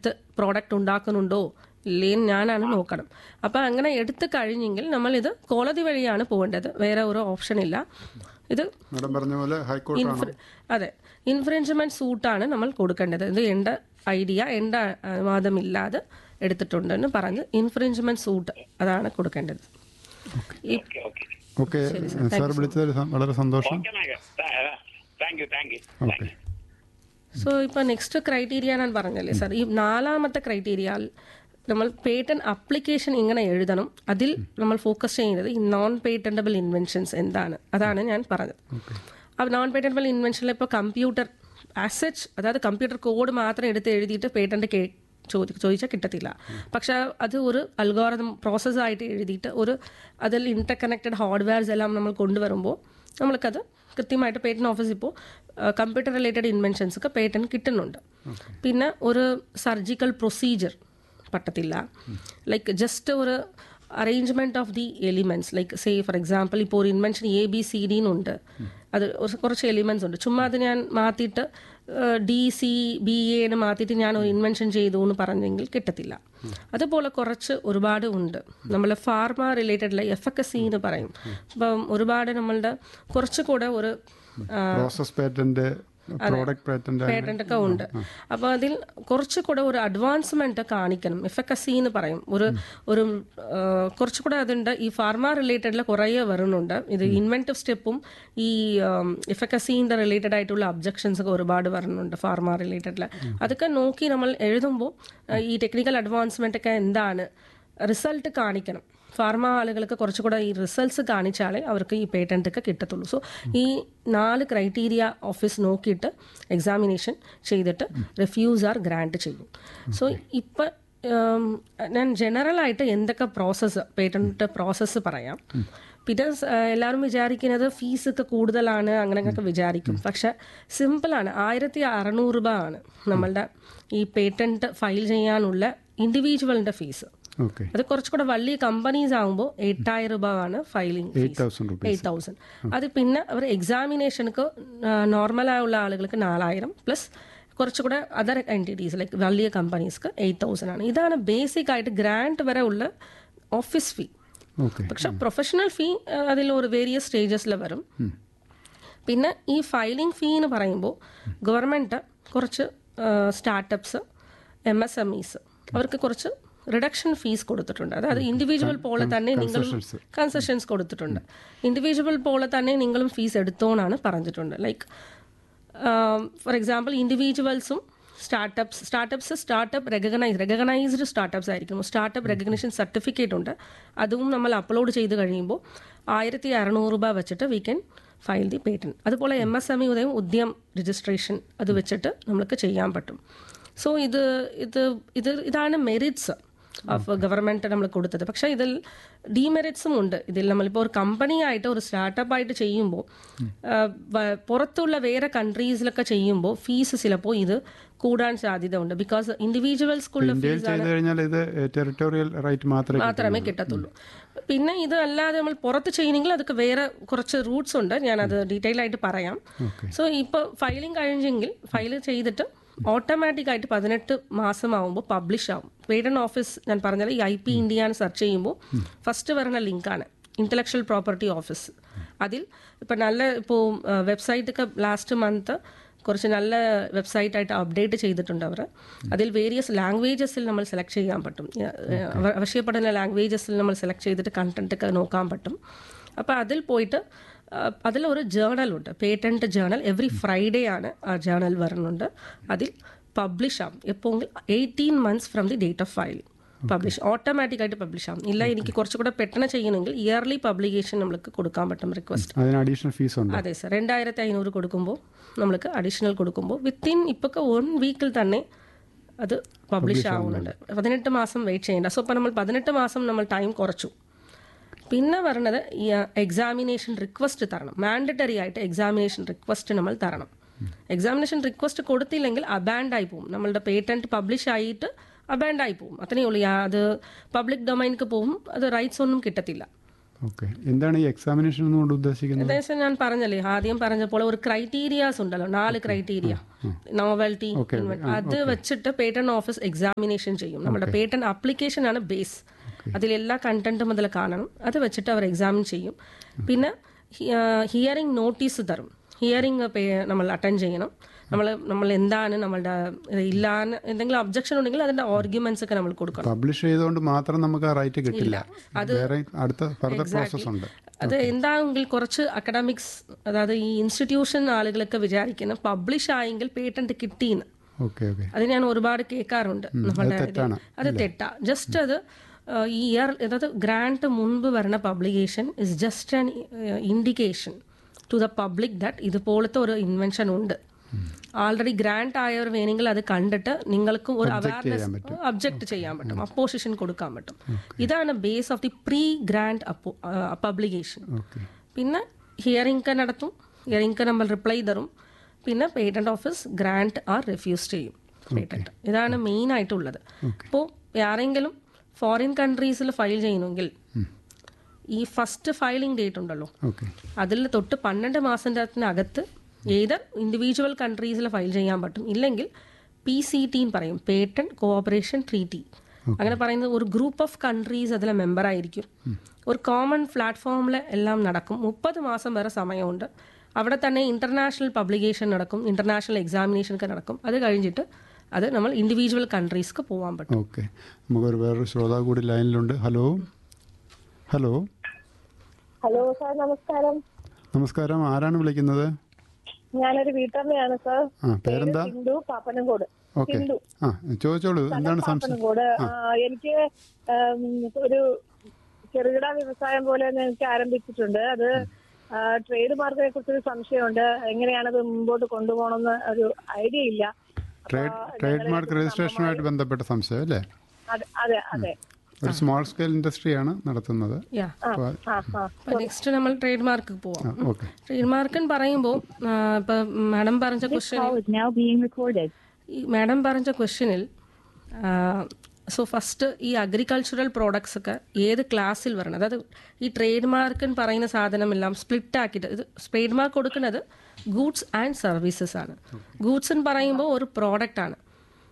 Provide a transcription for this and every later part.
എടുത്ത് പ്രോഡക്റ്റ് ഉണ്ടാക്കുന്നുണ്ടോ ഇല്ലേന്ന് ഞാനാണ് നോക്കണം അപ്പം അങ്ങനെ എടുത്ത് കഴിഞ്ഞെങ്കിൽ നമ്മൾ ഇത് കോടതി വഴിയാണ് പോകേണ്ടത് വേറെ ഒരു ഓപ്ഷൻ ഇല്ല ഇത് മാഡം പറഞ്ഞ പോലെ ഹൈക്കോർട്ടാണ് ഇൻഫ്ര- അതെ ഇൻഫ്രിഞ്ച്മെന്റ് സൂട്ടാണ് നമ്മൾ കൊടുക്കേണ്ടത് ഇത് എൻ്റെ ഐഡിയ എൻ്റെ അനുവാദമില്ലാതെ എടുത്തിട്ടുണ്ടെന്ന് പറഞ്ഞ് ഇൻഫ്രിഞ്ച്മെന്റ് സൂട്ട് അതാണ് കൊടുക്കേണ്ടത് ഈ ഓക്കെ ഓക്കെ ഓക്കെ സാർ വിളിച്ചതിൽ സ- വളരെ സന്തോഷം ഓക്കെ നായക thank you thank you okay so ഇപ്പോൾ നെക്സ്റ്റ് ക്രൈറ്റീരിയ ഞാൻ പറഞ്ഞല്ലേ സാർ ഈ നാലാമത്തെ ക്രൈറ്റീരിയ നമ്മൾ പേറ്റന്റ് അപ്ലിക്കേഷൻ ഇങ്ങനെ എഴുതണം അതിൽ നമ്മൾ ഫോക്കസ് ചെയ്യുന്നത് ഈ നോൺ പേറ്റന്റബിൾ ഇൻവെൻഷൻസ് എന്താണ് അതാണ് ഞാൻ പറഞ്ഞത് ആ നോൺ പേറ്റന്റബിൾ ഇൻവെൻഷനിൽ ഇപ്പോൾ കമ്പ്യൂട്ടർ ആസച്ച് അതായത് കമ്പ്യൂട്ടർ കോഡ് മാത്രം എടുത്ത് എഴുതിയിട്ട് പേറ്റന്റ് കേ ചോദി ചോദിച്ചാൽ കിട്ടത്തില്ല പക്ഷെ അത് ഒരു അൽഗോറിതം പ്രോസസ്സായിട്ട് എഴുതിയിട്ട് ഒരു അതിൽ ഇന്റർ കണക്റ്റഡ് ഹാർഡ്വെയർസ് എല്ലാം നമ്മൾ കൊണ്ടുവരുമ്പോൾ നമ്മൾക്കത് കൃത്യമായിട്ട് പേറ്റന്റ് ഓഫീസ് ഇപ്പോൾ കമ്പ്യൂട്ടർ റിലേറ്റഡ് ഇൻവെൻഷൻസ് ഒക്കെ പേറ്റന്റ് കിട്ടുന്നുണ്ട് പിന്നെ ഒരു സർജിക്കൽ പ്രൊസീജിയർ പറ്റത്തില്ല ലൈക്ക് ജസ്റ്റ് ഒരു arrangement of the elements like say for example ഇപ്പോൾ ഒരു invention A B C D എന്നുണ്ട് അത് ഒരു- കുറച്ച് എലിമെന്റ്സ് ഉണ്ട് ചുമ്മാ അത് ഞാൻ മാറ്റിയിട്ട് ഡി സി ബി എന്ന് മാറ്റിയിട്ട് ഞാൻ ഒരു ഇൻവെൻഷൻ ചെയ്തു എന്ന് പറഞ്ഞെങ്കിൽ കിട്ടത്തില്ല അതുപോലെ കുറച്ച് ഒരുപാട് ഉണ്ട് നമ്മൾ ഫാർമ റിലേറ്റഡ് എഫക്കസി എന്ന് പറയും അപ്പം ഒരുപാട് നമ്മളുടെ കുറച്ചുകൂടെ ഒരു process patent product patent patent ഒക്കെ ഉണ്ട് അപ്പൊ അതിൽ കുറച്ചുകൂടെ ഒരു അഡ്വാൻസ്മെന്റ് കാണിക്കണം എഫക്കസി എന്ന് പറയും ഒരു ഒരു ആ, കുറച്ചുകൂടെ അതുണ്ട് ഈ ഫാർമ റിലേറ്റഡിൽ കുറേ വരുന്നുണ്ട് ഇത് ഇൻവെന്റീവ് സ്റ്റെപ്പും ഈ എഫക്കസീൻ്റെ റിലേറ്റഡ് ആയിട്ടുള്ള അബ്ജക്ഷൻസ് ഒക്കെ ഒരുപാട് വരുന്നുണ്ട് ഫാർമ റിലേറ്റഡിൽ അതൊക്കെ നോക്കി നമ്മൾ എഴുതുമ്പോൾ ഈ ടെക്നിക്കൽ അഡ്വാൻസ്മെന്റ് ഒക്കെ എന്താണ് റിസൾട്ട് കാണിക്കണം ഫാർമ ആളുകൾക്ക് കുറച്ചുകൂടെ ഈ റിസൾട്ട്സ് കാണിച്ചാലേ അവർക്ക് ഈ പേറ്റന്റ് ഒക്കെ കിട്ടത്തുള്ളൂ സോ ഈ നാല് ക്രൈറ്റീരിയ ഓഫീസ് നോക്കിയിട്ട് എക്സാമിനേഷൻ ചെയ്തിട്ട് റിഫ്യൂസ് ആർ ഗ്രാൻഡ് ചെയ്യും സോ ഇപ്പം ഞാൻ ജനറൽ ആയിട്ട് എന്തൊക്കെ പ്രോസസ്സ് പേറ്റന്റ് പ്രോസസ്സ് പറയാം പിന്നെ സ്- ആ, എല്ലാവരും വിചാരിക്കുന്നത് ഫീസ് ഒക്കെ കൂടുതലാണ് അങ്ങനെയൊക്കെ വിചാരിക്കും പക്ഷെ സിമ്പിളാണ് ആയിരത്തി അറുന്നൂറ് രൂപ ആണ് നമ്മളുടെ ഈ പേറ്റന്റ് ഫയൽ ചെയ്യാനുള്ള ഇൻഡിവിജ്വലിന്റെ ഫീസ് ഓക്കെ അത് കുറച്ചുകൂടെ വലിയ കമ്പനീസ് ആകുമ്പോൾ എട്ടായിരം രൂപ ആണ് filing eight thousand rupees eight thousand അത് പിന്നെ അവർ എക്സാമിനേഷനക്ക് നോർമലായുള്ള ആളുകൾക്ക് നാലായിരം പ്ലസ് കുറച്ചുകൂടെ അതർ എൻറ്റിറ്റീസ് ലൈക്ക് വലിയ കമ്പനീസ്ക്ക് എയ്റ്റ് തൗസൻഡ് ആണ് ഇതാണ് ബേസിക് ആയിട്ട് ഗ്രാൻഡ് വരെ ഉള്ള ഓഫീസ് ഫീ ഓക്കെ പക്ഷെ പ്രൊഫഷണൽ ഫീ അതിൽ ഒരു വേരിയസ് സ്റ്റേജസിൽ വരും പിന്നെ ഈ ഫയലിംഗ് ഫീ എന്ന് പറയുമ്പോൾ ഗവൺമെൻറ് കുറച്ച് startups M S M Es അവർക്ക് കുറച്ച് റിഡക്ഷൻ ഫീസ് കൊടുത്തിട്ടുണ്ട് അതായത് ഇൻഡിവിജ്വൽ പോലെ തന്നെ നിങ്ങളും കൺസെഷൻസ് കൊടുത്തിട്ടുണ്ട് ഇൻഡിവിജ്വൽ പോലെ തന്നെ നിങ്ങളും ഫീസ് എടുത്തോന്നാണ് പറഞ്ഞിട്ടുണ്ട് ലൈക്ക് ഫോർ എക്സാമ്പിൾ ഇൻഡിവിജ്വൽസും startups startups startup recognise recognised startups ആയിരിക്കും സ്റ്റാർട്ടപ്പ് റെക്കഗ്നേഷൻ സർട്ടിഫിക്കറ്റ് ഉണ്ട് അതും നമ്മൾ അപ്ലോഡ് ചെയ്ത് കഴിയുമ്പോൾ ആയിരത്തി അറുന്നൂറ് രൂപ വെച്ചിട്ട് we can file the patent അതുപോലെ M S M E Udayam Udyam registration അത് വെച്ചിട്ട് നമുക്ക് ചെയ്യാൻ പറ്റും സോ ഇത് ഇത് ഇത് ഇതാണ് മെറിറ്റ്സ് ഓഫ് ഗവൺമെന്റ് നമ്മൾ കൊടുത്തത് പക്ഷേ ഇതിൽ ഡിമെറിറ്റ്സും ഉണ്ട് ഇതിൽ നമ്മളിപ്പോൾ ഒരു കമ്പനി ആയിട്ട് ഒരു സ്റ്റാർട്ടപ്പ് ആയിട്ട് ചെയ്യുമ്പോൾ പുറത്തുള്ള വേറെ കൺട്രീസിലൊക്കെ ചെയ്യുമ്പോൾ ഫീസ് ചിലപ്പോൾ ഇത് കൂടാൻ സാധ്യത ഉണ്ട് ബിക്കോസ് ഇൻഡിവിജ്വൽസ്ക്കുള്ള ഇന്ത്യയിൽ ചെയ്തു കഴിഞ്ഞാൽ ഇത് ടെറിട്ടോറിയൽ റൈറ്റ് മാത്രമേ മാത്രമേ കിട്ടത്തുള്ളൂ പിന്നെ ഇത് അല്ലാതെ നമ്മൾ പുറത്ത് ചെയ്യണമെങ്കിൽ അതൊക്കെ വേറെ കുറച്ച് റൂട്ട്സ് ഉണ്ട് ഞാനത് ഡീറ്റെയിൽ ആയിട്ട് പറയാം സോ ഇപ്പോൾ ഫയലിംഗ് കഴിഞ്ഞെങ്കിൽ ഫയൽ ചെയ്തിട്ട് ഓട്ടോമാറ്റിക് ആയിട്ട് പതിനെട്ട് മാസമാകുമ്പോൾ പബ്ലിഷ് ആവും പേറ്റന്റ് ഓഫീസ് ഞാൻ പറഞ്ഞാൽ ഈ ഐ പി ഇന്ത്യ എന്ന് സെർച്ച് ചെയ്യുമ്പോൾ ഫസ്റ്റ് വരുന്ന ലിങ്കാണ് ഇന്റലക്ച്വൽ പ്രോപ്പർട്ടി ഓഫീസ് അതിൽ ഇപ്പം നല്ല ഇപ്പോൾ വെബ്സൈറ്റൊക്കെ ലാസ്റ്റ് മന്ത് കുറച്ച് നല്ല വെബ്സൈറ്റ് ആയിട്ട് അപ്ഡേറ്റ് ചെയ്തിട്ടുണ്ട് അവർ അതിൽ വേരിയസ് ലാംഗ്വേജസിൽ നമ്മൾ സെലക്ട് ചെയ്യാൻ പറ്റും ഏഹ് അവ- ആവശ്യപ്പെടുന്ന ലാംഗ്വേജസിൽ നമ്മൾ സെലക്ട് ചെയ്തിട്ട് കണ്ടന്റ് ഒക്കെ നോക്കാൻ പറ്റും അപ്പോൾ അതിൽ പോയിട്ട് ആഹ് അതിലൊരു ജേണലുണ്ട് പേറ്റന്റ് ജേണൽ എവറി ഫ്രൈഡേ ആണ് ആ ജേണൽ വരുന്നുണ്ട് അതിൽ പബ്ലിഷ് ആവും എപ്പോഴെങ്കിൽ eighteen months from the date of filing publish automatic ആയിട്ട് പബ്ലിഷ് ആവും ഇല്ല എനിക്ക് കുറച്ചുകൂടെ പെട്ടെന്ന് ചെയ്യണമെങ്കിൽ ഇയർലി പബ്ലിക്കേഷൻ നമ്മൾക്ക് കൊടുക്കാൻ പറ്റും റിക്വസ്റ്റ് അതിന് അഡീഷണൽ ഫീസ് ഉണ്ട് അതെ സർ രണ്ടായിരത്തി അഞ്ഞൂറ് കൊടുക്കുമ്പോൾ നമ്മൾക്ക് അഡീഷണൽ കൊടുക്കുമ്പോൾ വിത്തിൻ ഇപ്പോൾ വൺ വീക്കിൽ തന്നെ അത് പബ്ലിഷ് ആവുന്നുണ്ട് പതിനെട്ട് മാസം വെയിറ്റ് ചെയ്യേണ്ട സോ ഇപ്പോൾ നമ്മൾ പതിനെട്ട് മാസം നമ്മൾ ടൈം കുറച്ചു പിന്നെ പറഞ്ഞത് ഈ എക്സാമിനേഷൻ റിക്വസ്റ്റ് തരണം മാൻഡറ്ററി ആയിട്ട് എക്സാമിനേഷൻ റിക്വസ്റ്റ് നമ്മൾ തരണം എക്സാമിനേഷൻ റിക്വസ്റ്റ് കൊടുത്തില്ലെങ്കിൽ അബാൻഡ് ആയി പോകും നമ്മളുടെ പേറ്റന്റ് പബ്ലിഷ് ആയിട്ട് അബാൻഡ് ആയി പോകും അത്രയേ ഉള്ളൂ യാ- അത് പബ്ലിക് ഡൊമൈനിക്ക് പോകും അത് റൈറ്റ്സ് ഒന്നും കിട്ടത്തില്ല ഓക്കെ എന്താണ് ഈ എക്സാമിനേഷൻ എന്നുകൊണ്ട് ഉദ്ദേശിക്കുന്നത് ഏകദേശം ഞാൻ പറഞ്ഞല്ലേ ആദ്യം പറഞ്ഞപ്പോൾ ഒരു ക്രൈറ്റീരിയാസ് ഉണ്ടല്ലോ നാല് ക്രൈറ്റീരിയ നോവൽറ്റി അത് വെച്ചിട്ട് പേറ്റന്റ് ഓഫീസ് എക്സാമിനേഷൻ ചെയ്യും നമ്മുടെ പേറ്റന്റ് ആപ്ലിക്കേഷൻ ആണ് ബേസ് അതിലെല്ലാ കണ്ടന്റും അതിൽ കാണണം അത് വെച്ചിട്ട് അവർ എക്സാമിൻ ചെയ്യും പിന്നെ ഹിയറിംഗ് നോട്ടീസ് തരും ഹിയറിംഗ് നമ്മൾ അറ്റൻഡ് ചെയ്യണം നമ്മൾ നമ്മൾ എന്താണ് നമ്മളുടെ ഇല്ലാന്ന് എന്തെങ്കിലും ഒബ്ജക്ഷൻ ഉണ്ടെങ്കിൽ അതിന്റെ ആർഗ്യുമെന്റ്സ് ഒക്കെ നമ്മൾ കൊടുക്കണം പബ്ലിഷ് ചെയ്തുകൊണ്ട് മാത്രം നമുക്ക് ആ റൈറ്റ് കിട്ടില്ല വേറെ അടുത്ത ഫർദർ പ്രോസസ് ഉണ്ട് അത് എന്താണെങ്കിൽ കുറച്ച് അക്കഡമിക്സ് അതായത് ഈ ഇൻസ്റ്റിറ്റ്യൂഷൻ ആളുകളൊക്കെ വിചാരിക്കണം പബ്ലിഷ് ആയെങ്കിൽ പേറ്റന്റ് കിട്ടിയെന്ന് ഓക്കെ ഓക്കെ അത് ഞാൻ ഒരുപാട് കേൾക്കാറുണ്ട് നമ്മളുടെ ഇതിൽ. തെറ്റാണ്, അത് തെറ്റാ ജസ്റ്റ് അത് ആ, ഈ ഇയർ അതായത് ഗ്രാൻഡ് മുൻപ് വരുന്ന publication is just an indication to the public that ഇതുപോലത്തെ ഒരു ഇൻവെൻഷൻ ഉണ്ട് ആൾറെഡി ഗ്രാൻഡ് ആയവർ വേണമെങ്കിൽ അത് കണ്ടിട്ട് നിങ്ങൾക്കും ഒരു അവയർനെസ് ഒബ്ജക്ട് ചെയ്യാൻ പറ്റും അപ്പോസിഷൻ കൊടുക്കാൻ പറ്റും ഇതാണ് base of the pre grant publication okay പിന്നെ ഹിയറിംഗ് നടത്തും ഹിയറിംഗ് നമ്മൾ റിപ്ലൈ തരും പിന്നെ patent office grant or refuse ചെയ്യും പേറ്റന്റ് ഇതാണ് മെയിൻ ആയിട്ടുള്ളത് ഇപ്പോൾ ആരെങ്കിലും ഫോറിൻ കൺട്രീസിൽ ഫയൽ ചെയ്യണമെങ്കിൽ ഈ ഫസ്റ്റ് ഫയലിംഗ് ഡേറ്റ് ഉണ്ടല്ലോ ഓക്കെ അതിൽ തൊട്ട് പന്ത്രണ്ട് മാസത്തിനകത്ത് ഏത് ഇൻഡിവിജ്വൽ കൺട്രീസിൽ ഫയൽ ചെയ്യാൻ പറ്റും ഇല്ലെങ്കിൽ പി സി ടി പറയും പേറ്റന്റ് കോഓപ്പറേഷൻ ട്രീറ്റി അങ്ങനെ പറയുന്നത് ഒരു ഗ്രൂപ്പ് ഓഫ് കൺട്രീസ് അതിലെ മെമ്പർ ആയിരിക്കും ഒരു കോമൺ പ്ലാറ്റ്ഫോമിൽ എല്ലാം നടക്കും മുപ്പത് മാസം വരെ സമയമുണ്ട് അവിടെ തന്നെ ഇന്റർനാഷണൽ പബ്ലിക്കേഷൻ നടക്കും ഇന്റർനാഷണൽ എക്സാമിനേഷൻ ഒക്കെ നടക്കും അത് കഴിഞ്ഞിട്ട് അത് നമ്മൾ ഇൻഡിവിജ്വൽ കൺട്രീസ്ക്ക് പോകാൻ പറ്റും ഓക്കെ നമുക്കൊരു വേറൊരു ശ്രോതാവ് കൂടി ലൈനിലുണ്ട് ഹലോ ഹലോ ഹലോ സാർ നമസ്കാരം നമസ്കാരം ആരാണ് വിളിക്കുന്നത് ഞാനൊരു വീട്ടമ്മയാണ് സാർ ആ പേരെന്താ ഹിന്ദു പാപ്പനംകോട് ഓക്കെ ആ ചോദിച്ചോളൂ എന്താണ് സംശയം പാപ്പനംകോട് ആ, എനിക്ക് ഉം, ഒരു ചെറുകിട വ്യവസായം പോലെ എനിക്ക് ആരംഭിച്ചിട്ടുണ്ട് അത് ട്രേഡ് മാർക്കിനെ കുറിച്ചൊരു സംശയമുണ്ട് എങ്ങനെയാണത് മുമ്പോട്ട് കൊണ്ടുപോകണമെന്ന് ഒരു ഐഡിയ ഇല്ല ട്രേഡ് ട്രേഡ് മാർക്ക് രജിസ്ട്രേഷനുമായിട്ട് ബന്ധപ്പെട്ട സംശയം അല്ലേ അതെ അതെ അതെ ഒരു സ്മോൾ സ്കെയിൽ ഇൻഡസ്ട്രിയാണ് നടത്തുന്നത് യാ അപ്പോൾ ആ ആ അപ്പൊ നെക്സ്റ്റ് നമ്മൾ ട്രേഡ് മാർക്ക് പോവാം ഓക്കെ ട്രേഡ് മാർക്ക് എന്ന് പറയുമ്പോൾ ഇപ്പൊ മാഡം പറഞ്ഞ question call is now being recorded. ഈ മാഡം പറഞ്ഞ ക്വസ്റ്റ്യനിൽ സോ ഫസ്റ്റ് ഈ അഗ്രികൾച്ചറൽ പ്രോഡക്ട്സ് ഒക്കെ ഏത് ക്ലാസ്സിൽ വരണം അതായത് ഈ ട്രേഡ് മാർക്ക് എന്ന് പറയുന്ന സാധനമെല്ലാം സ്പ്ലിറ്റ് ആക്കിയിട്ട് ഇത് ട്രേഡ് മാർക്ക് കൊടുക്കുന്നത് ഗൂഡ്സ് ആൻഡ് സർവീസസ് ആണ് ഗൂഡ്സ് എന്ന് പറയുമ്പോൾ ഒരു പ്രോഡക്റ്റ് ആണ്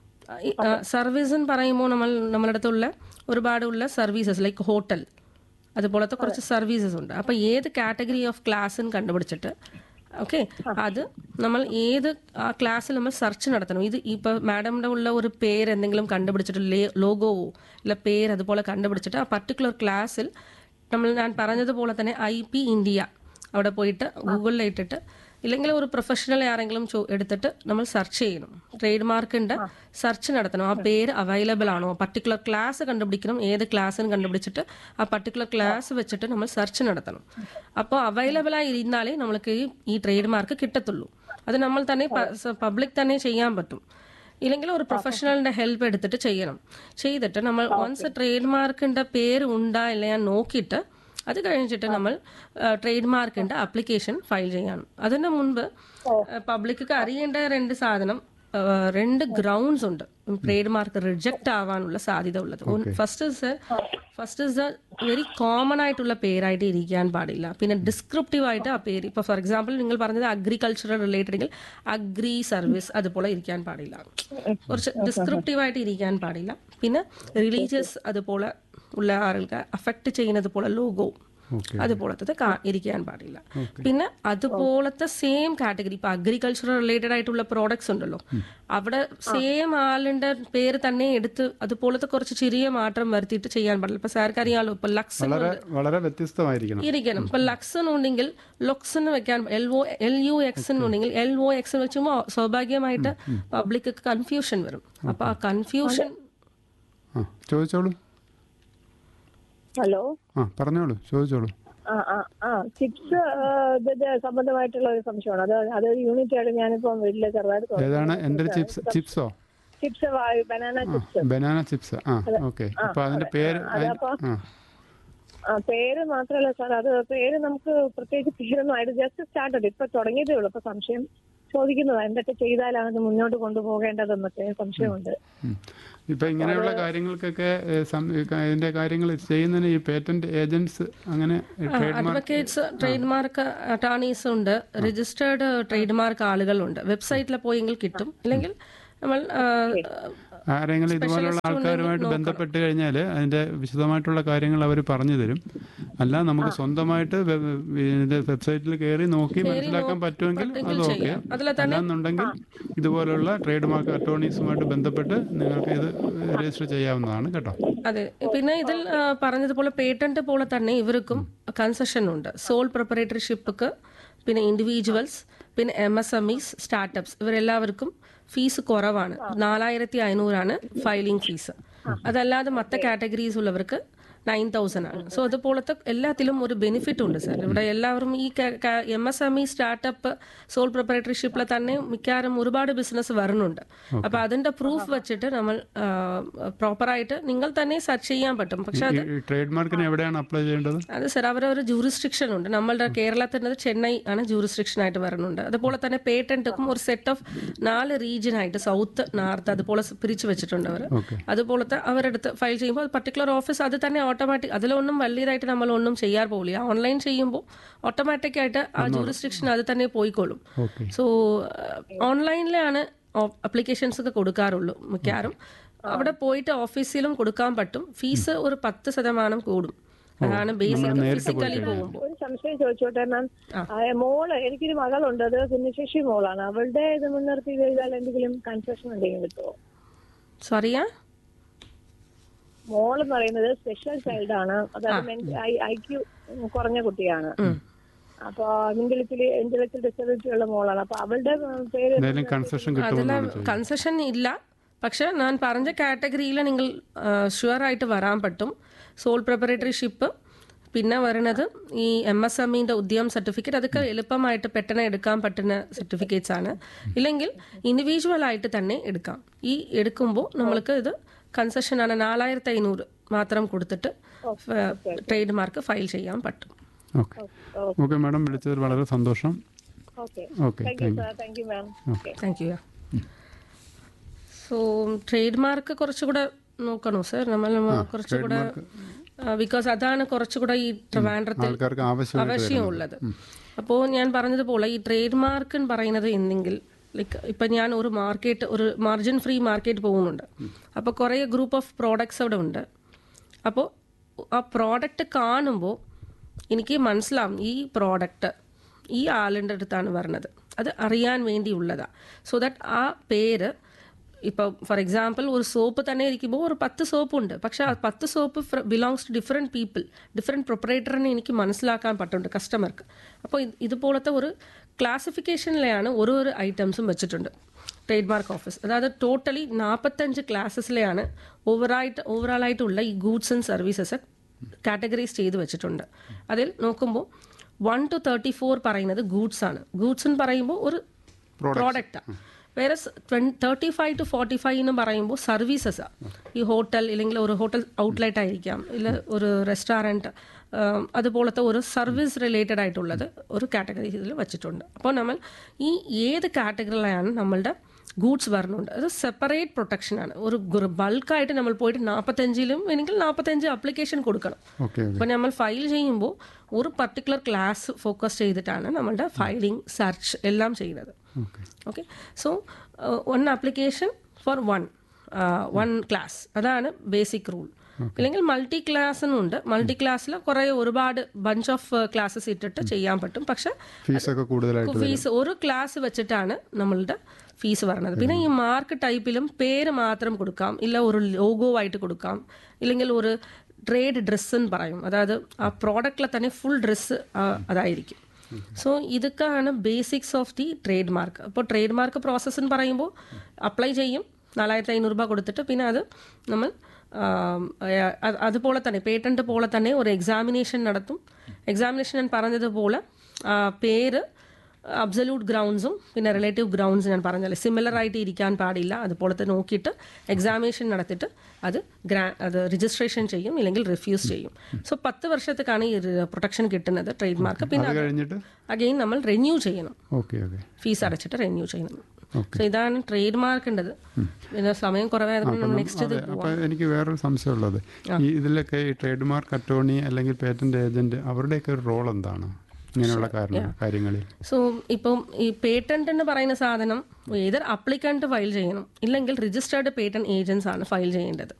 സർവീസ് എന്ന് പറയുമ്പോൾ നമ്മൾ നമ്മുടെ അടുത്തുള്ള ഒരുപാടുള്ള സർവീസസ് ലൈക്ക് ഹോട്ടൽ അതുപോലത്തെ കുറച്ച് സർവീസസ് ഉണ്ട് അപ്പോൾ ഏത് കാറ്റഗറി ഓഫ് ക്ലാസ് കണ്ടുപിടിച്ചിട്ട് ഓക്കെ അത് നമ്മൾ ഏത് ആ ക്ലാസ്സിൽ നമ്മൾ സെർച്ച് നടത്തണം ഇത് ഇപ്പോൾ മാഡമിൻ്റെ ഉള്ള ഒരു പേര് എന്തെങ്കിലും കണ്ടുപിടിച്ചിട്ട് ലോഗോവോ ഇല്ല പേര് അതുപോലെ കണ്ടുപിടിച്ചിട്ട് ആ പർട്ടിക്കുലർ ക്ലാസ്സിൽ നമ്മൾ ഞാൻ പറഞ്ഞതുപോലെ തന്നെ ഐ പി ഇന്ത്യ അവിടെ പോയിട്ട് ഗൂഗിളിൽ ഇട്ടിട്ട് ഇല്ലെങ്കിൽ ഒരു പ്രൊഫഷണൽ ആരെങ്കിലും ചോ- എടുത്തിട്ട് നമ്മൾ സെർച്ച് ചെയ്യണം ട്രേഡ് മാർക്കിന്റെ സെർച്ച് നടത്തണം ആ പേര് അവൈലബിൾ ആണോ പർട്ടിക്കുലർ ക്ലാസ് കണ്ടുപിടിക്കണം ഏത് ക്ലാസ്സിന് കണ്ടുപിടിച്ചിട്ട് ആ പർട്ടിക്കുലർ ക്ലാസ് വെച്ചിട്ട് നമ്മൾ സെർച്ച് നടത്തണം അപ്പോൾ അവൈലബിൾ ആയി ഇരുന്നാലേ നമ്മൾക്ക് ഈ- ഈ ട്രേഡ് മാർക്ക് കിട്ടത്തുള്ളൂ അത് നമ്മൾ തന്നെ പബ്ലിക് തന്നെ ചെയ്യാൻ പറ്റും ഇല്ലെങ്കിൽ ഒരു പ്രൊഫഷണലിന്റെ ഹെൽപ്പ് എടുത്തിട്ട് ചെയ്യണം ചെയ്തിട്ട് നമ്മൾ വൺസ് ട്രേഡ് മാർക്കിന്റെ പേര് ഉണ്ടാ ഇല്ല ഞാൻ നോക്കിയിട്ട് അത് കഴിഞ്ഞിട്ട് നമ്മൾ ട്രേഡ് മാർക്കിന്റെ ആപ്ലിക്കേഷൻ ഫയൽ ചെയ്യണം അതിന് മുൻപ് പബ്ലിക്ക് അറിയേണ്ട രണ്ട് സാധനം ആ, രണ്ട് ഗ്രൗണ്ട്സ് ഉണ്ട് ട്രേഡ് മാർക്ക് റിജക്റ്റ് ആവാനുള്ള സാധ്യത ഉള്ളത് first is first is very common ആയിട്ടുള്ള പേരായിട്ട് ഇരിക്കാൻ പാടില്ല പിന്നെ ഡിസ്ക്രിപ്റ്റീവ് ആയിട്ട് ആ പേര് ഇപ്പോൾ ഫോർ എക്സാമ്പിൾ നിങ്ങൾ പറഞ്ഞത് അഗ്രികൾച്ചറൽ റിലേറ്റഡ് എങ്കിൽ അഗ്രി സർവീസ് അതുപോലെ ഇരിക്കാൻ പാടില്ല കുറച്ച് ഡിസ്ക്രിപ്റ്റീവ് ആയിട്ട് ഇരിക്കാൻ പാടില്ല പിന്നെ റിലീജിയസ് അതുപോലെ ഉള്ള ആളുകൾക്ക് അഫക്റ്റ് ചെയ്യുന്നത് പോലെ ലോഗോ ഓക്കെ അതുപോലത്തെ കാ- ഇരിക്കാൻ പാടില്ല പിന്നെ അതുപോലത്തെ സെയിം കാറ്റഗറി ഇപ്പൊ അഗ്രികൾച്ചറൽ റിലേറ്റഡ് ആയിട്ടുള്ള പ്രോഡക്ട്സ് ഉണ്ടല്ലോ അവിടെ സെയിം ആളിന്റെ പേര് തന്നെ എടുത്ത് അതുപോലത്തെ കുറച്ച് ചെറിയ മാറ്റം വരുത്തിയിട്ട് ചെയ്യാൻ പാടില്ല ഇപ്പൊ സാർക്ക് അറിയാലോ ഇപ്പൊ ലക്സ് വളരെ വളരെ വ്യത്യസ്തമായിരിക്കണം ഇരിക്കണം ഇപ്പൊ ലക്സൺ ഉണ്ടെങ്കിൽ ലൊക്സൺ വെക്കാൻ L O L U exon ഉണ്ടെങ്കിൽ എൽ ഒ എക്സൺ വെച്ചുമ്പോൾ സ്വാഭാവികമായിട്ട് പബ്ലിക് കൺഫ്യൂഷൻ വരും അപ്പൊ ആ കൺഫ്യൂഷൻ ആ ചോദിച്ചോളൂ ഹലോ ആ പറഞ്ഞോളൂ ചോദിച്ചോളൂ ആ ആ ആ ചിപ്സ് ഇതിന്റെ സംബന്ധമായിട്ടുള്ള ഒരു സംശയമാണ് അത് അതൊരു യൂണിറ്റ് ആയിട്ട് ഞാനിപ്പോ വീട്ടില് ചെറുതായിട്ട് ഏതാണ് എൻ്റെ ചിപ്സ് ചിപ്സോ chips banana chips banana chips ആ ഓക്കെ അപ്പൊ അതിന്റെ പേര് അതി- ആ ആ പേര് മാത്രമല്ല സാർ അത് പേര് നമുക്ക് പ്രത്യേകിച്ച് പേരൊന്നും ആയിട്ട് ജസ്റ്റ് സ്റ്റാർട്ടഡ് ഇപ്പൊ തുടങ്ങിയതേ ഉള്ളൂ അപ്പൊ സംശയം ചോദിക്കുന്നതാ എന്തൊക്കെ ചെയ്താലാണ് ഇത് മുന്നോട്ട് കൊണ്ടുപോകേണ്ടതെന്നൊക്കെ സംശയമുണ്ട് ഉം. ഇപ്പൊ ഇങ്ങനെയുള്ള കാര്യങ്ങൾക്കൊക്കെ ഏഹ്, സം- ഇതിന്റെ കാര്യങ്ങൾ ചെയ്യുന്നതിന് ഈ പേറ്റന്റ് ഏജന്റ്സ് അങ്ങനെ trade advocates trade mark attorneys ഉണ്ട് രജിസ്റ്റേർഡ് ട്രേഡ് മാർക്ക് ആളുകളുണ്ട് വെബ്സൈറ്റിൽ പോയെങ്കിൽ കിട്ടും അല്ലെങ്കിൽ നമ്മൾ ആ, ആരെങ്കിലും ഇതുപോലുള്ള ആൾക്കാരുമായിട്ട് ബന്ധപ്പെട്ട് കഴിഞ്ഞാൽ അതിന്റെ വിശദമായിട്ടുള്ള കാര്യങ്ങൾ അവർ പറഞ്ഞു തരും അല്ല നമുക്ക് സ്വന്തമായിട്ട് വെ- ഇതിന്റെ വെബ്സൈറ്റിൽ കയറി നോക്കി മനസ്സിലാക്കാൻ പറ്റുമെങ്കിൽ അത് ഓക്കെ അതിൽ അല്ലാന്നുണ്ടെങ്കിൽ ഇതുപോലുള്ള ട്രേഡ് മാർക്ക് അറ്റോർണീസുമായിട്ട് ബന്ധപ്പെട്ട് നിങ്ങൾക്ക് ഇത് രജിസ്റ്റർ ചെയ്യാവുന്നതാണ് കേട്ടോ അതെ പിന്നെ ഇതിൽ ആ, പറഞ്ഞതുപോലെ പേറ്റന്റ് പോലെ തന്നെ ഇവർക്കും കൺസെഷൻ ഉണ്ട് സോൾ പ്രിപ്പറേറ്റർഷിപ്പ് പിന്നെ ഇൻഡിവിജ്വൽസ് പിന്നെ M S M Es startups ഇവരെല്ലാവർക്കും ഫീസ് കുറവാണ് നാലായിരത്തി അഞ്ഞൂറാണ് ഫയലിംഗ് ഫീസ് അതല്ലാതെ മറ്റ കാറ്റഗറീസ് ഉള്ളവർക്ക് നയൻ തൗസൻഡ് ആണ് സോ അതുപോലത്തെ എല്ലാത്തിലും ഒരു ബെനിഫിറ്റ് ഉണ്ട് സാർ ഇവിടെ എല്ലാവരും ഈ M S M E startup sole പ്രിപ്പറേറ്റർഷിപ്പിൽ തന്നെ മിക്കവാറും ഒരുപാട് ബിസിനസ് വരുന്നുണ്ട് അപ്പൊ അതിന്റെ പ്രൂഫ് വെച്ചിട്ട് നമ്മൾ പ്രോപ്പറായിട്ട് നിങ്ങൾ തന്നെ സെർച്ച് ചെയ്യാൻ പറ്റും പക്ഷെ അത് ഈ ട്രേഡ് മാർക്കിന് എവിടെയാണ് അപ്ലൈ ചെയ്യേണ്ടത് അത് സർ അവരൊരു ജൂറിസ്ട്രിക്ഷൻ ഉണ്ട് നമ്മളുടെ കേരളത്തിൻ്റെ ചെന്നൈ ആണ് ജൂറിസ്ട്രിക്ഷൻ ആയിട്ട് വരുന്നുണ്ട് അതുപോലെ തന്നെ പേറ്റന്റും ഒരു സെറ്റ് ഓഫ് നാല് റീജിയൻ ആയിട്ട് സൗത്ത് നോർത്ത് അതുപോലെ പിരിച്ചു വെച്ചിട്ടുണ്ട് അവർ ഓക്കെ അതുപോലത്തെ അവരെടുത്ത് ഫയൽ ചെയ്യുമ്പോൾ പർട്ടിക്കുലർ ഓഫീസ് അത് തന്നെ ഓട്ടോമാറ്റിക് അതിലൊന്നും വലിയതായിട്ട് നമ്മൾ ഒന്നും ചെയ്യാൻ പോകില്ല ഓൺലൈൻ ചെയ്യുമ്പോൾ ഓട്ടോമാറ്റിക് ആയിട്ട് ആ ജൂറിസ്ട്രിക്ഷൻ അത് തന്നെ പോയിക്കോളും ഓക്കെ സോ ഓൺലൈനിലാണ് അപ്ലിക്കേഷൻസ് ഒക്കെ കൊടുക്കാറുള്ളൂ മിക്കവാറും അവിടെ പോയിട്ട് ഓഫീസിലും കൊടുക്കാൻ പറ്റും ഫീസ് ഒരു പത്ത് ശതമാനം കൂടും അതാണ് ബേസിക് ഫിസിക്കലി പോകുമ്പോൾ ഒരു സംശയം ചോദിച്ചോട്ടെ മാം മോള് എനിക്കൊരു മകളുണ്ട് അത് ഭിന്നശേഷി മോളാണ് അവളുടെ ഇത് മുൻനിർത്തി ചെയ്താൽ എന്തെങ്കിലും കൺസെഷൻ എന്തെങ്കിലും കിട്ടുമോ സോറിയാ മോൾ എന്ന് പറയുന്നത് സ്പെഷ്യൽ ചൈൽഡ് ആണ് അതായത് ഐ ക്യു കുറഞ്ഞ കുട്ടിയാണ് അപ്പൊ ഇന്റലക്ച്വലി ഇന്റലക്ച്വൽ ഡിസബിലിറ്റി ഉള്ള മോളാണ് അപ്പൊ അവളുടെ ഉം, പേര് എന്തെങ്കിലും കൺസെഷൻ കിട്ടുമെന്നാണ് ചോദിച്ചത് കൺസെഷൻ ഇല്ല പക്ഷെ ഞാൻ പറഞ്ഞ കാറ്റഗറിയിൽ നിങ്ങൾ ഷുവർ ആയിട്ട് വരാൻ പറ്റും സോൾ പ്രിപ്പറേറ്ററിഷിപ്പ് പിന്നെ വരുന്നത് ഈ എം എസ് എം ഇന്റെ ഉദ്യം സർട്ടിഫിക്കറ്റ് അതൊക്കെ എളുപ്പമായിട്ട് പെട്ടെന്ന് എടുക്കാൻ പറ്റുന്ന സർട്ടിഫിക്കറ്റ്സ് ആണ് ഇല്ലെങ്കിൽ ഇൻഡിവിജ്വൽ ആയിട്ട് തന്നെ എടുക്കാം ഈ എടുക്കുമ്പോൾ നമ്മൾക്ക് ഇത് കൺസെഷൻ ആണ് നാലായിരത്തി അഞ്ഞൂറ് മാത്രം കൊടുത്തിട്ട് ട്രേഡ് മാർക്ക് ഫയൽ ചെയ്യാൻ പറ്റും ഓക്കെ ഓക്കെ മാഡം വിളിച്ചതിൽ വളരെ സന്തോഷം okay okay thank you sir thank you ma'am okay thank you so trade mark കുറച്ചുകൂടെ നോക്കണോ സർ നമ്മൾ കുറച്ചുകൂടെ ബിക്കോസ് അതാണ് കുറച്ചുകൂടെ ഈ ട്രിവാൻഡ്രത്തിൽ ആൾക്കാർക്ക് ആവശ്യമായിട്ട് ആവശ്യമുള്ളത് അപ്പോൾ ഞാൻ പറഞ്ഞതുപോലെ ഈ ട്രേഡ് മാർക്ക് എന്ന് പറയുന്നത് എന്തെങ്കിൽ ലൈക്ക് ഇപ്പം ഞാൻ ഒരു മാർക്കറ്റ് ഒരു മാർജിൻ ഫ്രീ മാർക്കറ്റ് പോകുന്നുണ്ട് അപ്പോൾ കുറേ ഗ്രൂപ്പ് ഓഫ് പ്രോഡക്ട്സ് അവിടെ ഉണ്ട് അപ്പോൾ ആ പ്രോഡക്റ്റ് കാണുമ്പോൾ എനിക്ക് മനസ്സിലാവും ഈ പ്രോഡക്റ്റ് ഈ ആളിൻ്റെ അടുത്താണ് വരുന്നത് അത് അറിയാൻ വേണ്ടിയുള്ളതാണ് സോ ദാറ്റ് ആ പേര് ഇപ്പോൾ ഫോർ എക്സാമ്പിൾ ഒരു സോപ്പ് തന്നെ ഇരിക്കുമ്പോൾ ഒരു പത്ത് സോപ്പ് ഉണ്ട് പക്ഷെ ആ പത്ത് soap belongs to different people different പ്രൊപ്പറേറ്ററിനെ എനിക്ക് മനസ്സിലാക്കാൻ പറ്റുന്നുണ്ട് കസ്റ്റമർക്ക് അപ്പോൾ ഇത് ഇതുപോലത്തെ ഒരു ക്ലാസിഫിക്കേഷനിലെയാണ് ഓരോ ഒരു ഐറ്റംസും വെച്ചിട്ടുണ്ട് ട്രേഡ് മാർക്ക് ഓഫീസ് അതായത് ടോട്ടലി നാൽപ്പത്തഞ്ച് ക്ലാസ്സസിലെയാണ് ഓവറായിട്ട് ഓവറാളായിട്ടുള്ള ഈ ഗൂഡ്സ് ആൻഡ് സർവീസസ് കാറ്റഗറൈസ് ചെയ്ത് വെച്ചിട്ടുണ്ട് അതിൽ നോക്കുമ്പോൾ വൺ ടു തേർട്ടി ഫോർ പറയുന്നത് ഗൂഡ്സ് ആണ് ഗൂഡ്സ് എന്ന് പറയുമ്പോൾ ഒരു പ്രോഡക്റ്റാണ് വേറെ thirty five to forty five എന്ന് പറയുമ്പോൾ സർവീസസാണ് ഈ ഹോട്ടൽ ഇല്ലെങ്കിൽ ഒരു ഹോട്ടൽ ഔട്ട്ലെറ്റ് ആയിരിക്കാം ഇല്ല ഒരു റെസ്റ്റോറൻറ്റ് അതുപോലത്തെ ഒരു സർവീസ് റിലേറ്റഡ് ആയിട്ടുള്ളത് ഒരു കാറ്റഗറി ഇതിൽ വെച്ചിട്ടുണ്ട് അപ്പോൾ നമ്മൾ ഈ ഏത് കാറ്റഗറിയിലാണ് നമ്മളുടെ ഗൂഡ്സ് വരുന്നുണ്ട് അത് സെപ്പറേറ്റ് പ്രൊട്ടക്ഷനാണ് ഒരു ബൾക്കായിട്ട് നമ്മൾ പോയിട്ട് നാൽപ്പത്തഞ്ചിലും എനിക്ക് നാൽപ്പത്തഞ്ച് അപ്ലിക്കേഷൻ കൊടുക്കണം ഓക്കെ അപ്പോൾ നമ്മൾ ഫയൽ ചെയ്യുമ്പോൾ ഒരു പർട്ടിക്കുലർ ക്ലാസ് ഫോക്കസ് ചെയ്തിട്ടാണ് നമ്മളുടെ ഫയലിംഗ് സെർച്ച് എല്ലാം ചെയ്യുന്നത് okay okay so one application for one one class അതാണ് ബേസിക് റൂൾ അല്ലെങ്കിൽ മൾട്ടി ക്ലാസ് എന്നുണ്ട് മൾട്ടി ക്ലാസ്സിൽ കുറേ ഒരുപാട് ബഞ്ച് ഓഫ് ക്ലാസ്സസ് ഇട്ടിട്ട് ചെയ്യാൻ പറ്റും പക്ഷെ ഫീസൊക്കെ കൂടുതലായിട്ട് ഫീസ് ഒരു ക്ലാസ് വെച്ചിട്ടാണ് നമ്മളുടെ ഫീസ് പറയുന്നത് പിന്നെ ഈ മാർക്ക് ടൈപ്പിലും പേര് മാത്രം കൊടുക്കാം ഇല്ല ഒരു ലോഗോ ആയിട്ട് കൊടുക്കാം ഇല്ലെങ്കിൽ ഒരു ട്രേഡ് ഡ്രസ്സ് എന്ന് പറയും അതായത് ആ പ്രോഡക്റ്റിലെ തന്നെ ഫുൾ ഡ്രസ്സ് അതായിരിക്കും സോ ഇതൊക്കെയാണ് basics of the trade mark അപ്പോൾ ട്രേഡ് മാർക്ക് പ്രോസസ്സ് എന്ന് പറയുമ്പോൾ അപ്ലൈ ചെയ്യും നാലായിരത്തി അഞ്ഞൂറ് രൂപ കൊടുത്തിട്ട് പിന്നെ അത് നമ്മൾ ആം, ആ, അത് അതുപോലെ തന്നെ പേറ്റന്റ് പോലെ തന്നെ ഒരു എക്സാമിനേഷൻ നടത്തും എക്സാമിനേഷൻ ഞാൻ പറഞ്ഞതുപോലെ ആ, പേര് അബ്സല്യൂട്ട് ഗ്രൗണ്ട്സും പിന്നെ റിലേറ്റീവ് ഗ്രൗണ്ട്സ് ഞാൻ പറഞ്ഞല്ലേ സിമിലർ ആയിട്ട് ഇരിക്കാൻ പാടില്ല അതുപോലത്തെ നോക്കിയിട്ട് എക്സാമിനേഷൻ നടത്തിയിട്ട് അത് ഗ്രാ അത് രജിസ്ട്രേഷൻ ചെയ്യും ഇല്ലെങ്കിൽ റിഫ്യൂസ് ചെയ്യും സോ പത്ത് വർഷത്തേക്കാണ് ഈ പ്രൊട്ടക്ഷൻ കിട്ടുന്നത് ട്രേഡ് മാർക്ക് പിന്നെ അത് കഴിഞ്ഞിട്ട് അഗെയിൻ നമ്മൾ റിന്യൂ ചെയ്യണം ഓക്കെ ഓക്കെ ഫീസ് അടച്ചിട്ട് റിന്യൂ ചെയ്യണം ഓക്കെ സോ ഇതാണ് ട്രേഡ് മാർക്കിൻ്റെത് പിന്നെ സമയം കുറവായതുകൊണ്ട് നെക്സ്റ്റ് ഇത് അതെ അപ്പൊ എനിക്ക് വേറൊരു സംശയമുള്ളത് ഈ ഇതിലൊക്കെ ഈ ട്രേഡ് മാർക്ക് അറ്റോർണി അല്ലെങ്കിൽ പേറ്റന്റ് ഏജന്റ് അവരുടെയൊക്കെ ഒരു റോൾ എന്താണ് ഇങ്ങനെയുള്ള കാരണം കാര്യങ്ങളിൽ സോ ഇപ്പം ഈ പേറ്റന്റ് എന്ന് പറയുന്ന സാധനം ഏതർ അപ്ലിക്കന്റ് ഫയൽ ചെയ്യണം ഇല്ലെങ്കിൽ രജിസ്റ്റേർഡ് പേറ്റന്റ് ഏജൻസ് ആണ് ഫയൽ ചെയ്യേണ്ടത്